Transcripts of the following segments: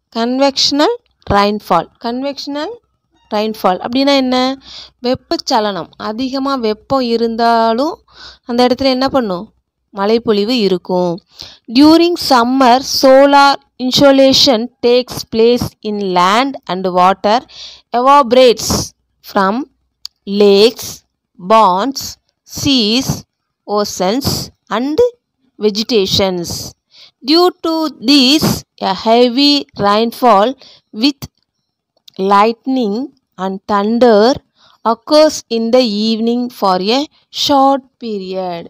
Conventional rainfall conventional rainfall அப்படின்னா என்ன வெப்பச்சலனம் அதிகமாக வெப்பம் இருந்தாலும் அந்த இடத்துல என்ன பண்ணும் மழைப்பொழிவு இருக்கும் during summer solar insolation takes place in land and water evaporates from lakes ponds seas oceans and vegetations. Due to this, a heavy rainfall with lightning and thunder occurs in the evening for a short period.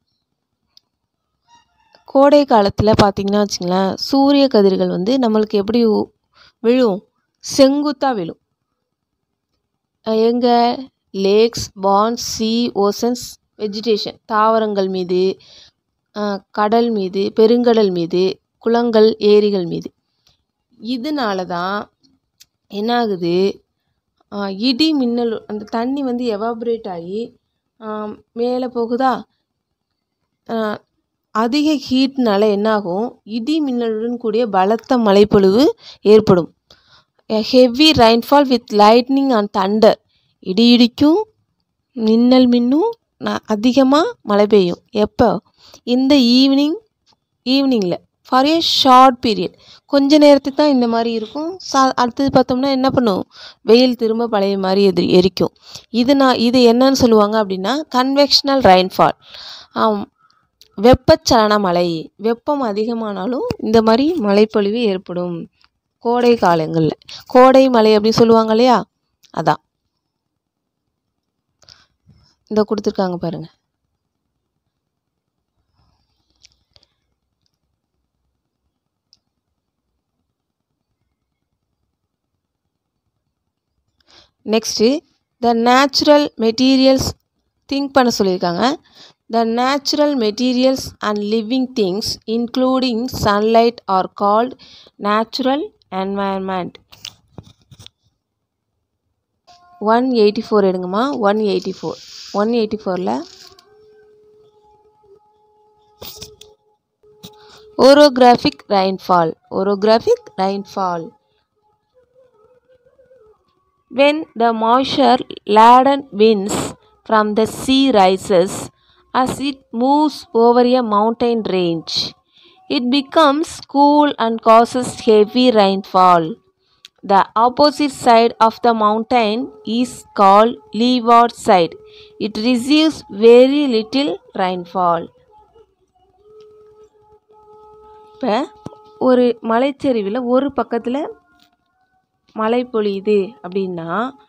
கோடை காலத்தில் பார்த்தீங்கன்னா வச்சுங்களேன் சூரிய கதிர்கள் வந்து நம்மளுக்கு எப்படி உ- விழும் செங்குத்தாக விழும் எங்கே lakes ponds sea oceans vegetation தாவரங்கள் மீது அஹ், கடல் மீது பெருங்கடல் மீது குளங்கள் ஏரிகள் மீது இதனால தான் என்ன ஆகுது அஹ், இடி மின்னல் அந்த தண்ணி வந்து எவாபரேட் ஆகி அஹ், மேலே போகுதா அஹ், அதிக ஹீட்னால என்னாகும் இடி மின்னலுடன் கூடிய பலத்த மழைப்பொழிவு ஏற்படும் heavy rainfall with lightning and thunder இடி இடிக்கும் மின்னல் மின்னும் அதிகமாக மழை பெய்யும் எப்போ இந்த ஈவினிங் ஈவினிங்கில் ஃபார் ஏ ஷார்ட் பீரியட் கொஞ்ச நேரத்துக்கு தான் இந்த மாதிரி இருக்கும் சா அடுத்தது பார்த்தோம்னா என்ன பண்ணும் வெயில் திரும்ப பழைய மாதிரி எதிரி எரிக்கும் இது நான் இது என்னன்னு சொல்லுவாங்க அப்படின்னா கன்வெக்ஷனல் ரெயின்ஃபால் வெப்பச்சலன மழை வெப்பம் அதிகமானாலும் இந்த மாதிரி மழைப்பொழிவு ஏற்படும் கோடை காலங்களில் கோடை மழை அப்படின்னு சொல்லுவாங்க இல்லையா அதான் இந்த கொடுத்துருக்காங்க பாருங்க next the natural materials think பண்ண சொல்லியிருக்காங்க the natural materials and living things including sunlight are called natural environment one eighty four எடுங்கம்மா one eighty four one eighty ஃபோரில் orographic rainfall orographic rainfall when the moisture laden winds from the sea rises as it moves over a mountain range it becomes cool and causes heavy rainfall the opposite side of the mountain is called leeward side it receives very little rainfall இப்போ ஒரு மலைச்சரிவில் ஒரு பக்கத்தில் மழை பொழியுது அப்படின்னா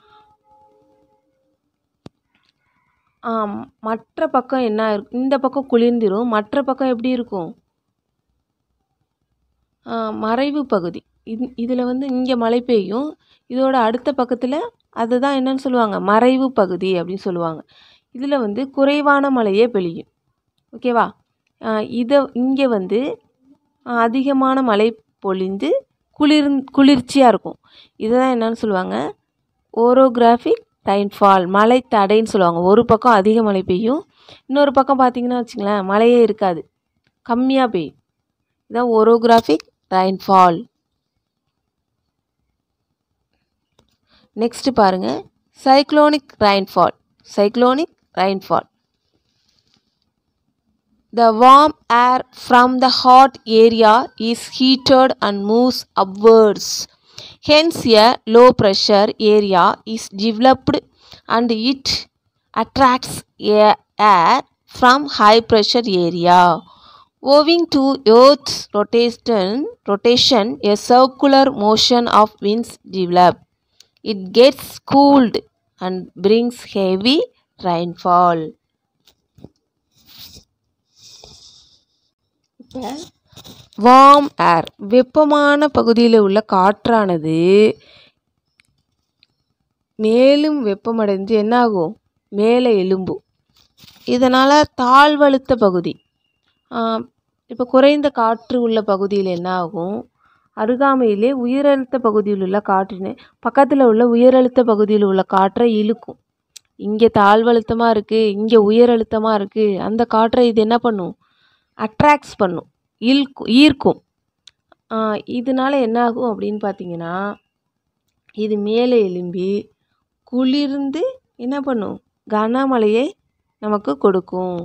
ஆம், மற்ற பக்கம் என்ன இருக்கும் இந்த பக்கம் குளிர்ந்திரும் மற்ற பக்கம் எப்படி இருக்கும் ஆ, மறைவு பகுதி இது இதில் வந்து இங்கே மழை பெய்யும் இதோட அடுத்த பக்கத்தில் அதுதான் என்னன்னு சொல்லுவாங்க மறைவு பகுதி அப்படின்னு சொல்லுவாங்க இதில் வந்து குறைவான மழையே பெய்யும் ஓகேவா இதை இங்கே வந்து ஆஹ் அதிகமான மழை பொழிந்து குளிர் குளிர்ச்சியாக இருக்கும் இதுதான் என்னன்னு சொல்லுவாங்க ஓரோகிராஃபிக் ரெயின்ஃபால் மழை தடைன்னு சொல்லுவாங்க ஒரு பக்கம் அதிக மழை பெய்யும் இன்னொரு பக்கம் பார்த்தீங்கன்னா வச்சுங்களேன் மழையே இருக்காது கம்மியாக பெய்யும் இதான் ஓரோகிராஃபிக் ரெயின்ஃபால் நெக்ஸ்ட் பாருங்க cyclonic rainfall cyclonic rainfall The warm air from the hot area is heated and moves upwards. Hence, a low pressure area is developed and it attracts a- air from high pressure area. Owing to Earth's rotation, rotation, a circular motion of winds develop. It gets cooled and brings heavy rainfall. இப்போ warm air வெப்பமான பகுதியில் உள்ள காற்றானது மேலும் வெப்பமடைந்து என்னாகும் மேலே எழும்பும் இதனால் தாழ்வழுத்த பகுதி இப்போ குறைந்த காற்று உள்ள பகுதியில் என்ன ஆகும் அருகாமையிலே உயரழுத்த பகுதியில் உள்ள காற்றினை பக்கத்தில் உள்ள உயரழுத்த பகுதியில் உள்ள காற்றை இழுக்கும் இங்கே தாழ்வழுத்தமாக இருக்குது இங்கே உயரழுத்தமாக இருக்குது அந்த காற்றை இது என்ன பண்ணும் அட்ராக்ட்ஸ் பண்ணும் இழுக்கும் ஈர்க்கும் இதனால என்ன ஆகும் அப்படின்னு பார்த்தீங்கன்னா இது மேலே எழும்பி குளிர்ந்து என்ன பண்ணும் கனமழையை நமக்கு கொடுக்கும்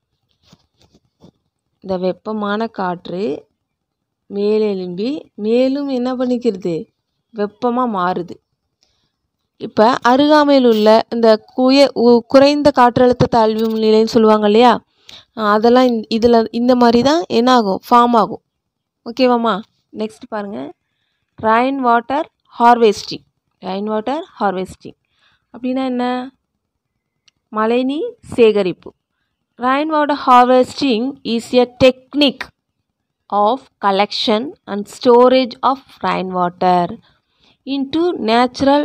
இந்த வெப்பமான காற்று மேலே எழும்பி மேலும் என்ன பண்ணிக்கிறது வெப்பமாக மாறுது இப்போ அருகாமையில் உள்ள இந்த குய உ- குறைந்த காற்றழுத்த தாழ்வு நிலைன்னு சொல்லுவாங்க இல்லையா அஹ் அதெல்லாம் இந்த- இதில் இந்த மாதிரி தான் என்ன ஆகும் ஃபார்ம் ஆகும் ஓகேவாம்மா நெக்ஸ்ட் பாருங்கள் rain water harvesting rain water harvesting அப்படின்னா என்ன மழைநீர் சேகரிப்பு rain water harvesting is a technique of collection and storage of rainwater into natural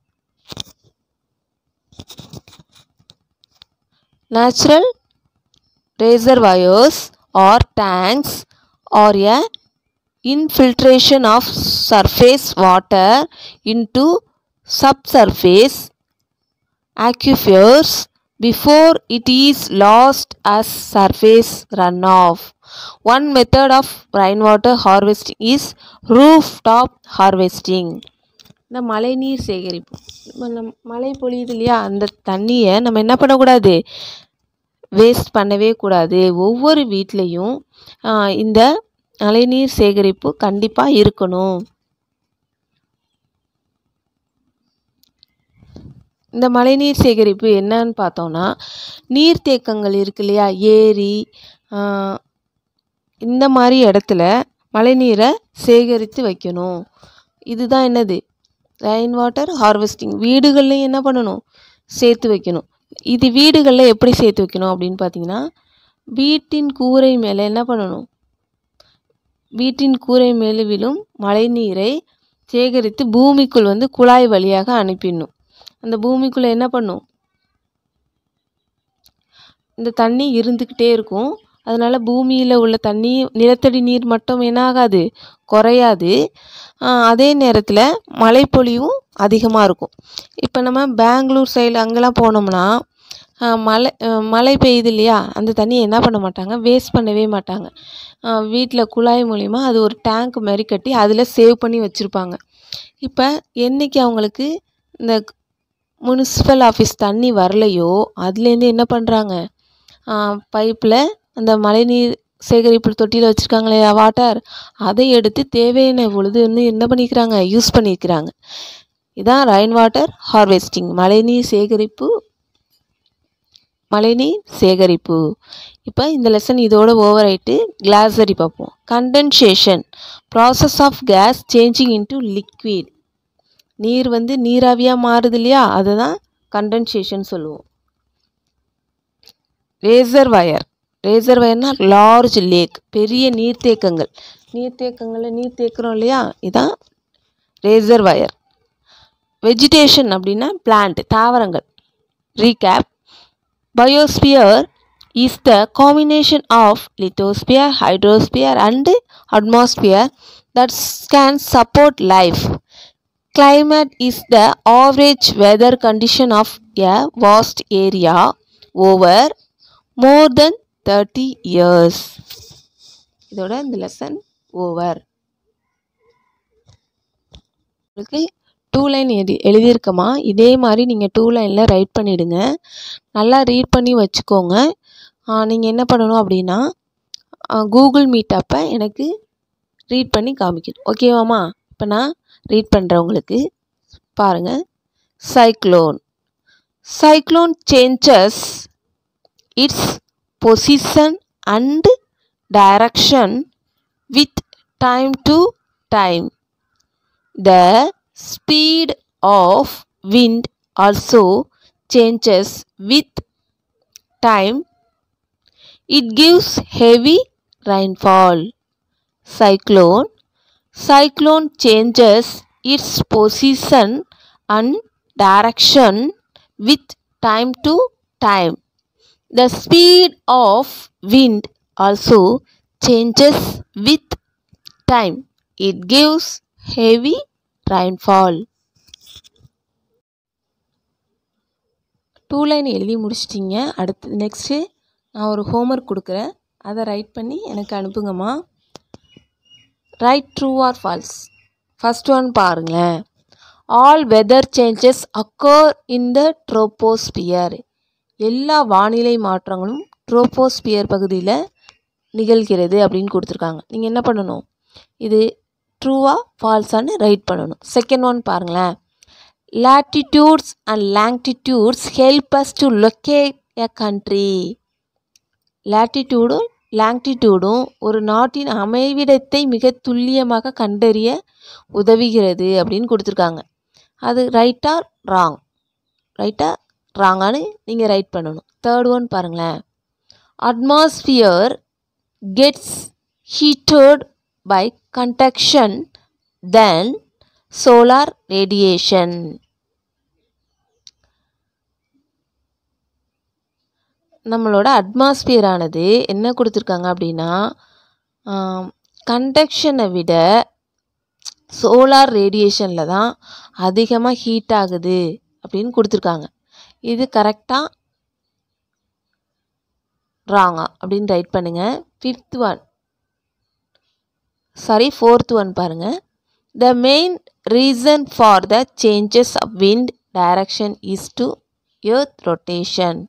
natural reservoirs or tanks or a infiltration of surface water into subsurface aquifers before it is lost as surface runoff. One method of rainwater harvesting is rooftop harvesting. இந்த மழைநீர் சேகரிப்பு இப்ப நம் மழை பொழியுது இல்லையா அந்த தண்ணியை நம்ம என்ன பண்ணக்கூடாது வேஸ்ட் பண்ணவே கூடாது ஒவ்வொரு வீட்லேயும் இந்த மழைநீர் சேகரிப்பு கண்டிப்பாக இருக்கணும் இந்த மழைநீர் சேகரிப்பு என்னன்னு பார்த்தோம்னா நீர்த்தேக்கங்கள் இருக்கு இல்லையா ஏரி ஆஹ், இந்த மாதிரி இடத்துல மழைநீரை சேகரித்து வைக்கணும் இதுதான் என்னது ரெயின் வாட்டர் ஹார்வெஸ்டிங் வீடுகள்லையும் என்ன பண்ணணும் சேர்த்து வைக்கணும் இது வீடுகளில் எப்படி சேர்த்து வைக்கணும் அப்படின்னு பார்த்தீங்கன்னா வீட்டின் கூரை மேலே என்ன பண்ணணும் வீட்டின் கூரை மேலே விழும் மழைநீரை சேகரித்து பூமிக்குள் வந்து குழாய் வழியாக அனுப்பிடணும் அந்த பூமிக்குள்ளே என்ன பண்ணும் இந்த தண்ணி இருந்துக்கிட்டே இருக்கும் அதனால் பூமியில் உள்ள தண்ணி நிலத்தடி நீர் மட்டம் என்ன ஆகாது குறையாது ஆஹ் அதே நேரத்தில் மழைப்பொழிவும் அதிகமாக இருக்கும் இப்போ நம்ம பெங்களூர் சைடு அங்கெல்லாம் போனோம்னா ஆஹ் மழை ஆஹ் மழை பெய்யுது இல்லையா அந்த தண்ணியை என்ன பண்ண மாட்டாங்க வேஸ்ட் பண்ணவே மாட்டாங்க வீட்டில் குழாய் மூலிமா அது ஒரு டேங்க் மாதிரி கட்டி அதில் சேவ் பண்ணி வச்சுருப்பாங்க இப்போ என்னைக்கு அவங்களுக்கு இந்த முனிசிபல் ஆஃபீஸ் தண்ணி வரலையோ அதுலேருந்து என்ன பண்ணுறாங்க பைப்பில் அந்த மழைநீர் சேகரிப்பு தொட்டியில் வச்சுருக்காங்களே வாட்டர் அதை எடுத்து தேவையான பொழுது வந்து என்ன பண்ணிக்கிறாங்க யூஸ் பண்ணிக்கிறாங்க இதான் ரெயின் வாட்டர் ஹார்வெஸ்டிங் மழைநீர் சேகரிப்பு மழைநீர் சேகரிப்பு இப்போ இந்த லெசன் இதோட ஓவர் ஆயிட்டு கிளாஸரி பார்ப்போம் condensation process of gas changing into liquid நீர் வந்து நீராவியாக மாறுது இல்லையா அதை தான் கண்டென்சேஷன் சொல்லுவோம் ரேசர்வயர் ரேசர்வயர்னா லார்ஜ் லேக் பெரிய நீர்த்தேக்கங்கள் நீர்த்தேக்கங்களில் நீர் தேக்குறோம் இல்லையா இதான் ரேசர்வயர் வெஜிடேஷன் அப்படின்னா பிளான்ட் தாவரங்கள் recap biosphere is the combination of lithosphere, hydrosphere and atmosphere that can support life. Climate is the average weather condition of a vast area over more than 30 years. இதோட இந்த lesson over உங்களுக்கு two line எழுதி எழுதியிருக்கமா இதே மாதிரி நீங்கள் two லைனில் right பண்ணிவிடுங்க நல்லா ரீட் பண்ணி வச்சுக்கோங்க நீங்கள் என்ன பண்ணணும் அப்படின்னா கூகுள் மீட் அப்போ எனக்கு ரீட் பண்ணி காமிக்கணும் ஓகேவாம்மா இப்போ நான் ரீட் பண்ணுறேன் உங்களுக்கு பாருங்கள் cyclone cyclone changes its position and direction with time to time the speed of wind also changes with time it gives heavy rainfall cyclone cyclone changes its position and direction with time to time the speed of wind also changes with time it gives heavy rainfall two line எழுதி முடிச்சிட்டிங்க அடுத்து next நான் ஒரு homework கொடுக்குறேன் அதை write பண்ணி எனக்கு அனுப்புங்கம்மா write true or false first one பாருங்களேன் all weather changes occur in the troposphere எல்லா வானிலை மாற்றங்களும் ட்ரோபோஸ்பியர் பகுதியில் நிகழ்கிறது அப்படின்னு கொடுத்துருக்காங்க நீங்கள் என்ன பண்ணணும் இது ட்ரூவா ஃபால்ஸான்னு ரைட் பண்ணணும் செகண்ட் ஒன் பாருங்களேன் latitudes and longitudes help us to locate a country latitudeம் லாங்கிடியூடும் ஒரு நாட்டின் அமைவிடத்தை மிக துல்லியமாக கண்டறிய உதவுகிறது அப்படின்னு கொடுத்துருக்காங்க அது ரைட்டா ராங் ரைட்டா ராங்கான்னு நீங்கள் ரைட் பண்ணணும் தேர்ட் ஒன் பாருங்களேன் atmosphere gets heated by conduction then solar radiation நம்மளோட அட்மாஸ்பியரானது என்ன கொடுத்துருக்காங்க அப்படின்னா கண்டக்ஷனை விட சோலார் ரேடியேஷனில் தான் அதிகமாக ஹீட் ஆகுது அப்படின்னு கொடுத்துருக்காங்க இது கரெக்டாக ராங்கா அப்படின்னு ரைட் பண்ணுங்கள் fifth one sorry fourth one பாருங்கள் the main reason for the changes of wind direction is to earth rotation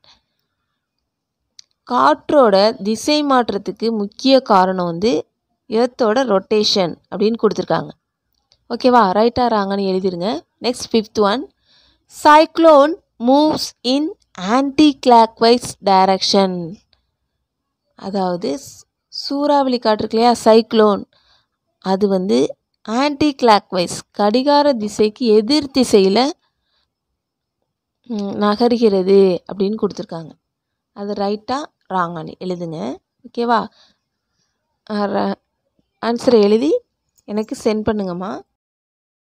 காற்றோட திசை மாற்றத்துக்கு முக்கிய காரணம் வந்து எர்த்தோட ரொட்டேஷன் அப்படின்னு கொடுத்துருக்காங்க ஓகேவா ரைட்டா ராங்கன்னு எழுதிருங்க next fifth one cyclone moves in anti clockwise direction அதாவது சூறாவளி காற்று இருக்கு இல்லையா சைக்ளோன் அது வந்து ஆன்டி கிளாக்வைஸ் கடிகார திசைக்கு எதிர் திசையில் நகர்கிறது அப்படின்னு கொடுத்துருக்காங்க அது ரைட்டாக ராங்கானு எழுதுங்க ஓகேவா ஆன்சரை எழுதி எனக்கு சென்ட் பண்ணுங்கம்மா